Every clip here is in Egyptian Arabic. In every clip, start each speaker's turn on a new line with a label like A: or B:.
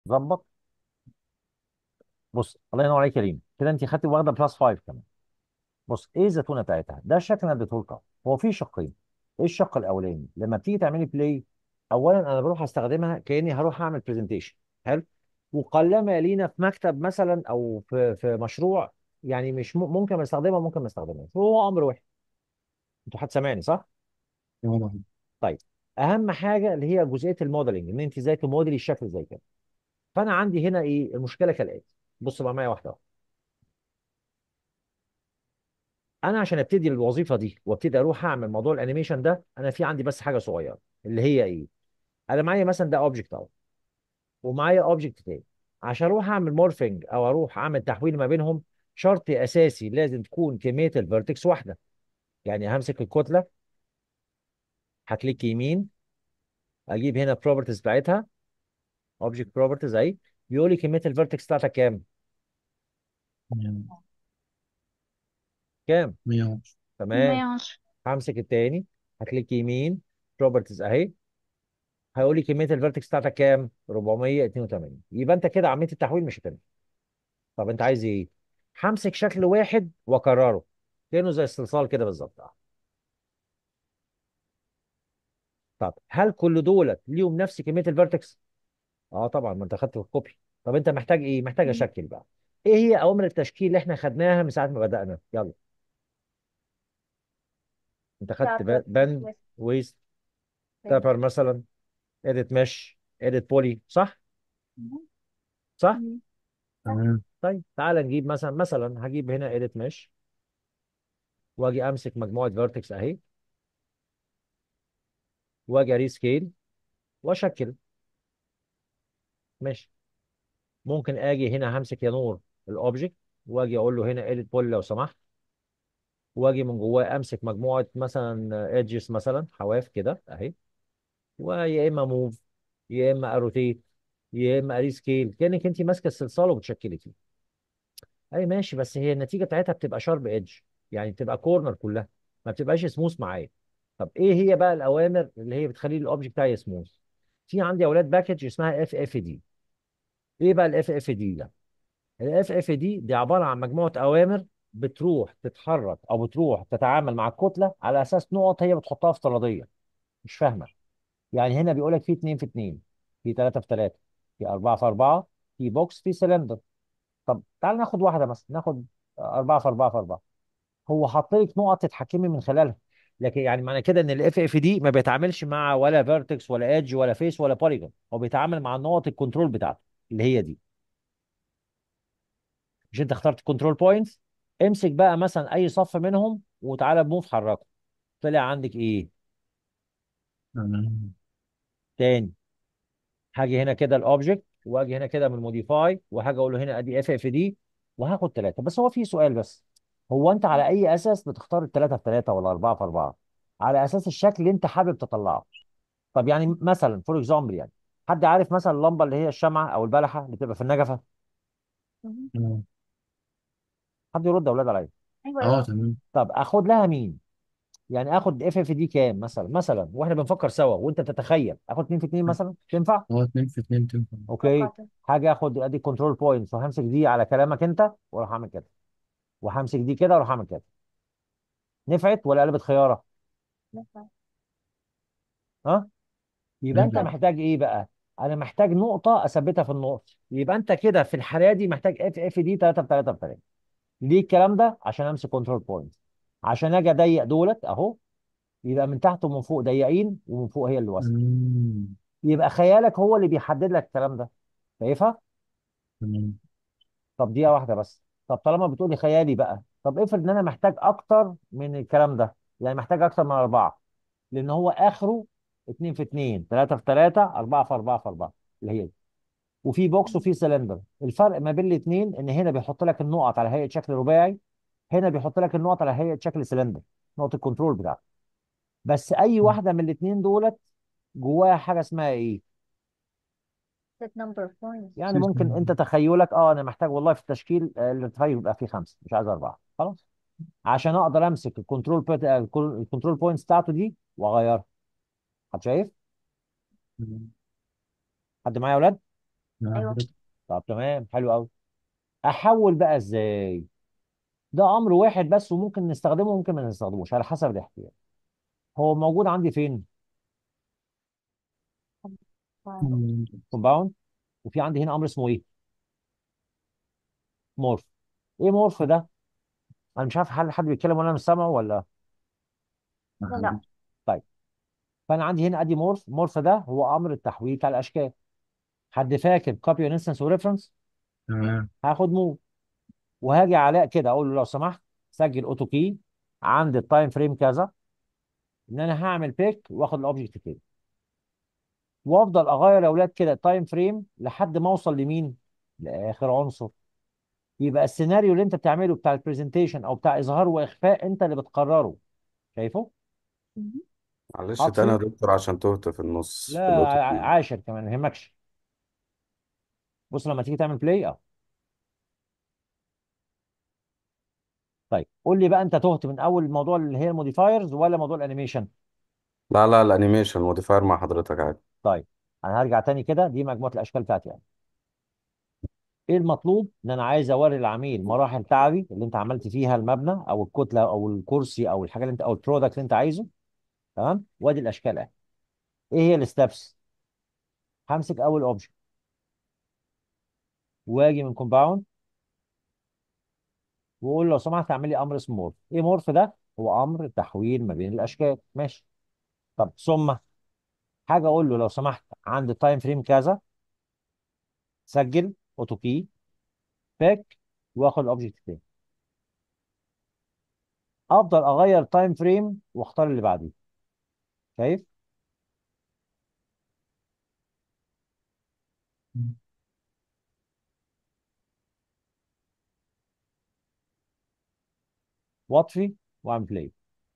A: ظبط بص الله ينور عليك يا ريم كده انت خدتي واخده بلس 5 كمان بص ايه الزتونه بتاعتها ده الشكل اللي انا اديته لك هو في شقين ايه الشق الاولاني لما بتيجي تعملي بلاي اولا انا بروح استخدمها كاني هروح اعمل برزنتيشن حلو وقلما يلينا في مكتب مثلا او في في مشروع يعني مش م- ممكن استخدمها ممكن ما استخدمهاش هو امر واحد انتوا هتسمعني صح
B: واضح
A: طيب اهم حاجه اللي هي جزئيه الموديلنج ان انت ازاي تموديلي الشكل زي كده فانا عندي هنا ايه المشكله كالاتي بص بقى معايا واحده واحده انا عشان ابتدي الوظيفه دي وابتدي اروح اعمل موضوع الانيميشن ده انا في عندي بس حاجه صغيره اللي هي ايه انا معايا مثلا ده اوبجكت اهو ومعايا اوبجكت تاني عشان اروح اعمل مورفنج او اروح اعمل تحويل ما بينهم شرط اساسي لازم تكون كميه الفيرتكس واحده يعني همسك الكتله هكليك يمين اجيب هنا بروبرتيز بتاعتها اوبجكت بروبرتيز اهي بيقول لي كميه الفيرتكس بتاعتك كام كام
B: 110
A: تمام
C: 110
A: همسك التاني هكليك يمين بروبرتيز اهي هيقول لي كميه الفيرتكس بتاعتك كام 482 يبقى انت كده عمليه التحويل مش هتنفع طب انت عايز ايه همسك شكل واحد واكرره كانه زي الصلصال كده بالظبط آه. طب هل كل دولت ليهم نفس كميه الفيرتكس اه طبعا ما انت خدت الكوبي طب انت محتاج ايه محتاج اشكل بقى ايه هي اوامر التشكيل اللي احنا خدناها من ساعه ما بدانا يلا انت خدت
C: Tapper,
A: بند
C: West,
A: ويست
C: West.
A: تابر مثلا اديت مش اديت بولي صح صح
C: مم.
B: تمام
A: طيب تعال نجيب مثلا مثلا هجيب هنا اديت مش واجي امسك مجموعه فيرتكس اهي واجي ريسكيل واشكل ماشي ممكن اجي هنا همسك يا نور الاوبجكت واجي اقول له هنا اديت بولي لو سمحت واجي من جواه امسك مجموعه مثلا ايدجز مثلا حواف كده اهي ويا اما موف يا اما اروتيت يا اما ريسكيل كانك انت ماسكه الصلصال وبتشكلي فيه اي ماشي بس هي النتيجه بتاعتها بتبقى شارب ايدج يعني بتبقى كورنر كلها ما بتبقاش سموث معايا طب ايه هي بقى الاوامر اللي هي بتخلي الاوبجكت بتاعي سموث في عندي اولاد باكج اسمها اف اف دي ايه بقى الاف اف دي ده الاف اف دي دي عباره عن مجموعه اوامر بتروح تتحرك او بتروح تتعامل مع الكتله على اساس نقط هي بتحطها افتراضيه مش فاهمه يعني هنا بيقول لك في 2 في 2 في 3 في 3 في 4 في 4 في بوكس في سلندر طب تعال ناخد واحده مثلا ناخد 4 في 4 في 4 هو حاط لك نقط تتحكمي من خلالها لكن يعني معنى كده ان الاف اف دي ما بيتعاملش مع ولا فيرتكس ولا ايدج ولا فيس ولا بوليجون هو بيتعامل مع نقط الكنترول بتاعته اللي هي دي مش انت اخترت كنترول بوينتس امسك بقى مثلا اي صف منهم وتعالى بموف حركه طلع عندك ايه
B: تمام
A: تاني هاجي هنا كده الاوبجكت واجي هنا كده من موديفاي وهاجي اقول له هنا ادي اف اف دي وهاخد ثلاثه بس هو في سؤال بس هو انت على اي اساس بتختار الثلاثه في ثلاثه ولا اربعه في اربعه على اساس الشكل اللي انت حابب تطلعه طب يعني مثلا فور اكزامبل يعني حد عارف مثلا اللمبه اللي هي الشمعه او البلحه اللي بتبقى في النجفه
C: مم.
B: تمام
A: حد يرد يا اولاد عليا
C: ايوه
B: اه
C: ايوه
B: تمام
A: طب اخد لها مين يعني اخد اف اف دي كام مثلا مثلا واحنا بنفكر سوا وانت تتخيل اخد 2 في 2 مثلا تنفع
B: هو 2 في 2 تنفع
A: اوكي
C: توقعت
A: حاجه اخد ادي كنترول بوينتس وهمسك دي على كلامك انت واروح اعمل كده وهمسك دي كده واروح اعمل كده نفعت ولا قلبت خياره
C: نفع
A: ها يبقى انت
B: نفع
C: نفع
A: محتاج ايه بقى انا محتاج نقطه اثبتها في النقطه يبقى انت كده في الحاله دي محتاج اف اف دي 3 في 3 في 3 ليه الكلام ده عشان امسك كنترول بوينت عشان اجي اضيق دولت اهو يبقى من تحت ومن فوق ضيقين ومن فوق هي اللي واسعه
B: مم.
A: يبقى خيالك هو اللي بيحدد لك الكلام ده شايفها
B: تمام
A: طب دقيقه واحده بس طب طالما بتقولي خيالي بقى طب افرض ان انا محتاج اكتر من الكلام ده يعني محتاج اكتر من اربعه لان هو اخره 2 في 2 3 في 3 4 في 4 في 4 اللي هي دي وفي بوكس وفي سلندر الفرق ما بين الاثنين ان هنا بيحط لك النقط على هيئه شكل رباعي هنا بيحط لك النقط على هيئه شكل سلندر نقطه الكنترول بتاعته بس اي واحده من الاثنين دولت جواها حاجه اسمها ايه
C: set number of points
A: يعني ممكن
B: سيستم
A: انت تخيلك اه انا محتاج والله في التشكيل آه، الارتفاع يبقى فيه خمسه مش عايز اربعه خلاص عشان اقدر امسك الكنترول بوينت الكنترول بوينتس بتاعته دي واغيرها حد شايف
B: تمام.
A: حد معايا يا اولاد
B: مع
C: أيوة
B: حضرتك
A: طب تمام حلو قوي احول بقى ازاي ده امر واحد بس وممكن نستخدمه وممكن ما نستخدموش على حسب الاحتياج هو موجود عندي فين
B: مم.
A: كومباوند وفي عندي هنا امر اسمه ايه مورف ايه مورف ده انا مش عارف هل حد بيتكلم ولا انا مش سامعه ولا
B: مع
C: لا لا
B: حضرتك
A: طيب فانا عندي هنا ادي مورف مورف ده هو امر التحويل بتاع الاشكال حد فاكر كوبي انستنس وريفرنس
B: تمام
A: هاخد موف وهاجي علاء كده اقول له لو سمحت سجل اوتو كي عند التايم فريم كذا ان انا هعمل بيك واخد الاوبجكت كده وافضل اغير يا اولاد كده التايم فريم لحد ما اوصل لمين لاخر عنصر يبقى السيناريو اللي انت بتعمله بتاع البرزنتيشن او بتاع اظهار واخفاء انت اللي بتقرره شايفه
C: مهم.
D: معلش تاني يا
A: هطفي
D: دكتور عشان تهت في النص في
A: لا
D: الاوتو
A: ع-
D: كي
A: عاشر كمان ما يهمكش بص لما تيجي تعمل بلاي اه طيب قول لي بقى انت تهت من اول موضوع اللي هي الموديفايرز ولا موضوع الانيميشن
D: لا لا الانيميشن موديفاير مع حضرتك عادي
A: طيب انا هرجع تاني كده دي مجموعه الاشكال بتاعتي يعني ايه المطلوب ان انا عايز اوري العميل مراحل تعبي اللي انت عملت فيها المبنى او الكتله او الكرسي او الحاجه اللي انت او البرودكت اللي انت عايزه تمام وادي الاشكال اهي ايه هي الستبس همسك اول اوبجكت واجي من كومباوند واقول لو سمحت اعمل لي امر اسمه مورف ايه مورف ده هو امر تحويل ما بين الاشكال ماشي طب ثم حاجه اقول له لو سمحت عند التايم فريم كذا سجل اوتو كي باك واخد الاوبجكت تاني افضل اغير تايم فريم واختار اللي بعديه شايف
B: مم.
A: واطفي واعمل بلاي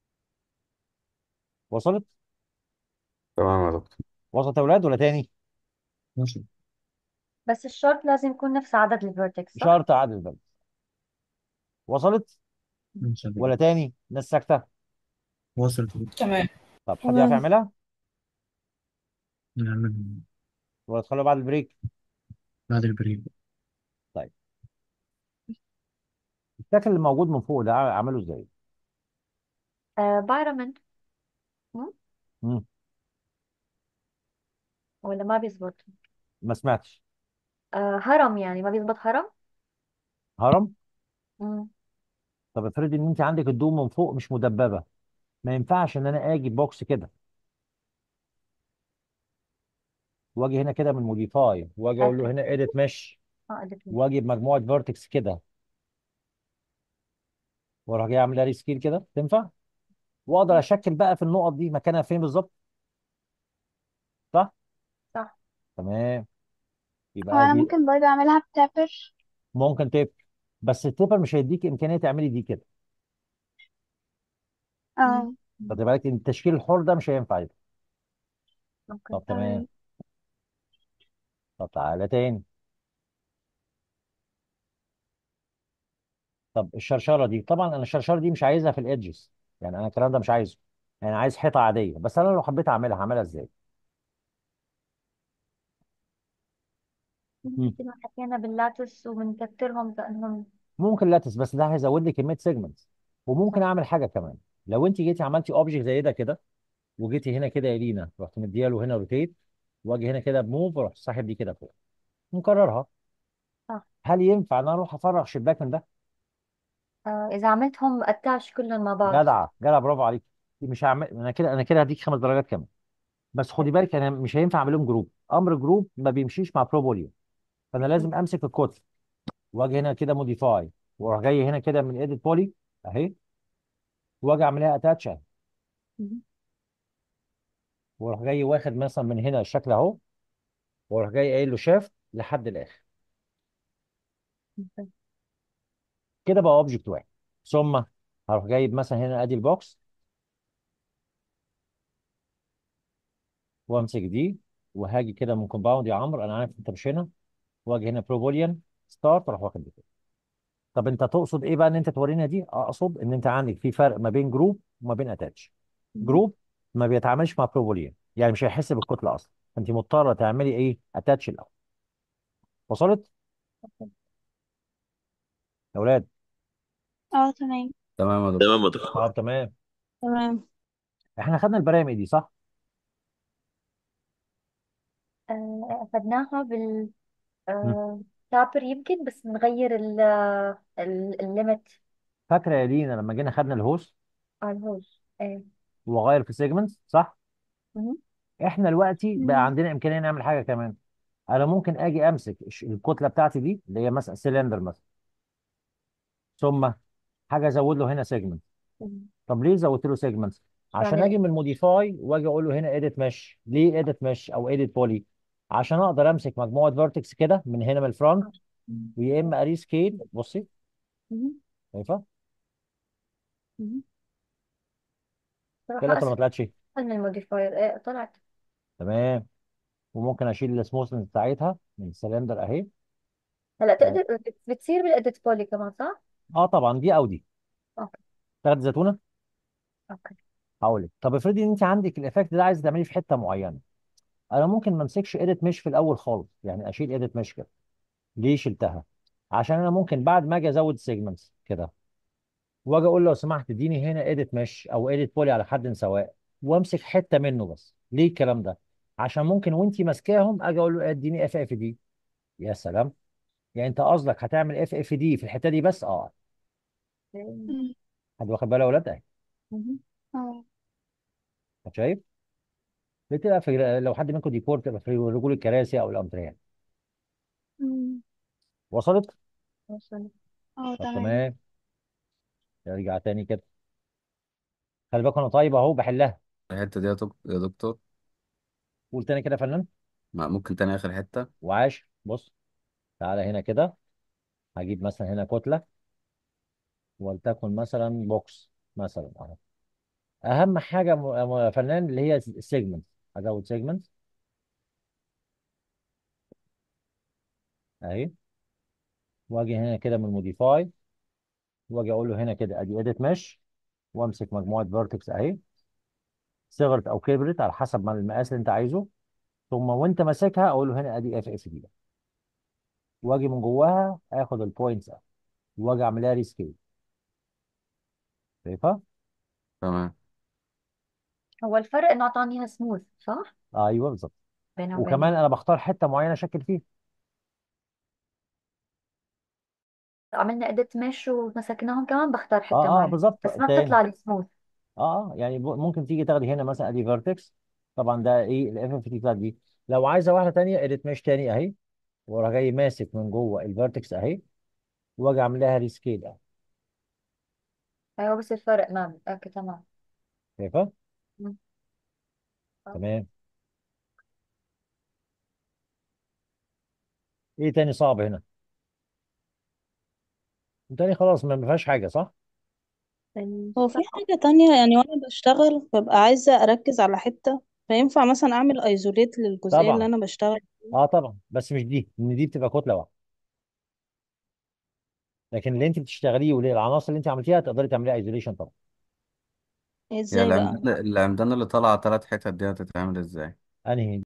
A: وصلت
D: تمام يا دكتور
A: وصلت يا اولاد ولا تاني
B: ماشي
C: بس الشرط لازم يكون نفس عدد الفيرتكس صح؟
A: شرط عدد البلد وصلت
B: ماشي يا
A: ولا
B: دكتور.
A: تاني الناس ساكته
B: وصلت يا دكتور.
E: تمام
A: طب حد يعرف
C: تمام
A: يعملها
B: نعمل
A: ولا تخلوها بعد البريك
B: بعد البريك
A: طيب الشكل اللي موجود من فوق ده عمله ازاي
C: آه بايرمنت
A: مم.
C: ولا ما بيزبط
A: ما سمعتش
C: آه هرم يعني ما بيزبط هرم
A: هرم
C: مم.
A: طب افرضي ان انت عندك الدوم من فوق مش مدببه ما ينفعش ان انا اجي بوكس كده واجي هنا كده من موديفاي واجي اقول له هنا اديت مش
C: اه قدرت
A: واجي بمجموعه فيرتكس كده واروح جاي اعمل لها سكيل كده تنفع واقدر اشكل بقى في النقط دي مكانها فين بالظبط صح
C: صح
A: تمام
F: هو
A: يبقى
F: انا
A: دي
F: ممكن برضه اعملها بتابر
A: ممكن تب بس التيبر مش هيديك امكانيه تعملي دي كده
F: اه
A: خدي بالك ان التشكيل الحر ده مش هينفع يبقى.
C: ممكن
A: طب تمام
F: تمام
A: طب تعالى تاني طب الشرشره دي طبعا انا الشرشره دي مش عايزها في الادجز يعني انا الكلام ده مش عايزه يعني عايز حيطه عاديه بس انا لو حبيت اعملها هعملها ازاي مم.
C: مثل ما حكينا باللاتس وبنكترهم كأنهم
A: ممكن لاتس بس ده هيزود لي كميه سيجمنتس وممكن اعمل حاجه كمان لو انت جيتي عملتي اوبجكت زي ده كده وجيتي هنا كده يا لينا رحت مدياله هنا روتيت واجي هنا كده بموف واروح ساحب دي كده فوق نكررها
C: صح
A: هل ينفع ان انا اروح افرغ شباك من ده
C: آه إذا عملتهم اتاش كلهم مع بعض
A: جدع جدع برافو عليك مش هعمل انا كده انا كده هديك خمس درجات كمان بس خدي بالك انا مش هينفع اعمل لهم جروب امر جروب ما بيمشيش مع بروبوليوم فانا لازم امسك الكتل واجي هنا كده موديفاي واروح جاي هنا كده من ايديت بولي اهي واجي اعملها اتاتش
C: مم.
A: واروح جاي واخد مثلا من هنا الشكل اهو واروح جاي قايل له شيفت لحد الاخر كده بقى اوبجكت واحد ثم هروح جايب مثلا هنا ادي البوكس وامسك دي وهاجي كده من كومباوند يا عمرو انا عارف انت مش هنا واجي هنا بروبوليان ستارت اروح واخد دي كده طب انت تقصد ايه بقى ان انت تورينا دي اقصد ان انت عندك في فرق ما بين جروب وما بين اتاتش جروب ما بيتعاملش مع بروبوليان يعني مش هيحس بالكتله اصلا انت مضطره تعملي ايه اتاتش الاول وصلت يا اولاد
F: اه تمام
D: تمام يا دكتور
E: تمام يا دكتور
A: طب تمام
F: تمام
A: احنا خدنا البرامج دي صح
C: آه، أخذناها بال
A: مم.
C: آه، تابر يمكن بس نغير ال ال- الليمت
A: فاكره يا لينا لما جينا خدنا الهوست
C: على الهوز ايه
A: وغير في سيجمنتس صح
C: مهم.
A: احنا دلوقتي بقى
F: مم.
A: عندنا امكانيه نعمل حاجه كمان انا ممكن اجي امسك الش- الكتله بتاعتي دي اللي هي مثلا سلندر مثلا ثم حاجه ازود له هنا سيجمنت
C: مم.
A: طب ليه زودت له سيجمنتس عشان
C: يعني
A: اجي من موديفاي واجي اقول له هنا اديت مش ليه اديت مش او اديت بولي عشان اقدر امسك مجموعه فيرتكس كده من هنا من الفرونت ويا اما اري سكيل بصي
C: مهم.
A: شايفه
C: مهم.
A: طلعت
C: صراحة
A: ولا ما
C: أسهل
A: طلعتش
C: من الموديفاير ايه طلعت
A: تمام وممكن اشيل السموثنس بتاعتها من السلندر اهي
C: هلا
A: و-
C: تقدر بت- بتصير بالإديت بولي كمان صح؟
A: اه طبعا دي او دي
C: اوكي
A: تاخد زيتونه
C: اوكي
A: هقول لك طب افرضي ان انت عندك الايفكت ده عايز تعمليه في حته معينه انا ممكن ما امسكش اديت مش في الاول خالص يعني اشيل اديت مش كده ليه شلتها عشان انا ممكن بعد ما اجي ازود سيجمنتس كده واجي اقول له لو سمحت اديني هنا اديت مش او اديت بولي على حد سواء وامسك حته منه بس ليه الكلام ده عشان ممكن وانت ماسكاهم اجي اقول له اديني اف اف دي يا سلام يعني انت قصدك هتعمل اف اف دي في الحته دي بس اه
F: مم.
A: حد واخد باله يا ولاد اهي
C: مهم.
F: اه
A: طب شايف بتبقى في لو حد منكم ديكور تبقى في رجول الكراسي او الامتريات
F: مم.
A: وصلت
C: وصل.
F: اه
A: طب
F: تمام
A: تمام نرجع تاني كده خلي بالك انا طيب اهو بحلها
D: الحتة دي يا دك- يا دكتور
A: قول تاني كده يا فنان
D: ما ممكن تاني آخر حتة
A: وعاش بص تعالى هنا كده هجيب مثلا هنا كتله ولتكن مثلا بوكس مثلا اهو اهم حاجه م- م- فنان اللي هي السيجمنت ازود سيجمنت اهي واجي هنا كده من موديفاي واجي اقول له هنا كده ادي اديت مش وامسك مجموعه فيرتكس اهي صغرت او كبرت على حسب ما المقاس اللي انت عايزه ثم وانت ماسكها اقول له هنا ادي اف اف دي واجي من جواها اخد البوينتس واجي اعملها ريسكيل شايفها
C: هو
D: تمام
C: الفرق انه اعطاني اياها سموث صح؟
A: ايوه بالظبط
C: بينها وبين
A: وكمان انا بختار حته معينه اشكل فيها
C: عملنا اديت مش ومسكناهم كمان بختار حتة
A: اه اه
C: معينة
A: بالظبط
C: بس ما
A: تاني
C: بتطلع لي سموث
A: اه اه يعني ب- ممكن تيجي تاخدي هنا مثلا ادي فيرتكس طبعا ده ايه الاف اف تي بتاعت دي لو عايزه واحده تانيه اديت مش تاني اهي واروح جاي ماسك من جوه الفيرتكس اهي واجي اعمل لها ريسكيل اهي
C: ايوه بس الفرق ما اوكي تمام
A: شايفه
C: مم.
A: تمام ايه تاني صعب هنا تاني خلاص ما ما فيهاش حاجه صح
F: هو في حاجة تانية يعني وانا بشتغل ببقى عايزة اركز على حتة فينفع مثلا اعمل ايزوليت للجزئية اللي
A: طبعا
F: انا بشتغل
A: اه طبعا بس مش دي ان دي بتبقى كتله واحده لكن اللي انت بتشتغليه والعناصر اللي انت عملتيها تقدري تعمليها ايزوليشن طبعا
F: فيها
D: هي
F: ازاي بقى
D: العمدان العمدان اللي طالعة تلات حتت دي هتتعمل ازاي؟
A: انهي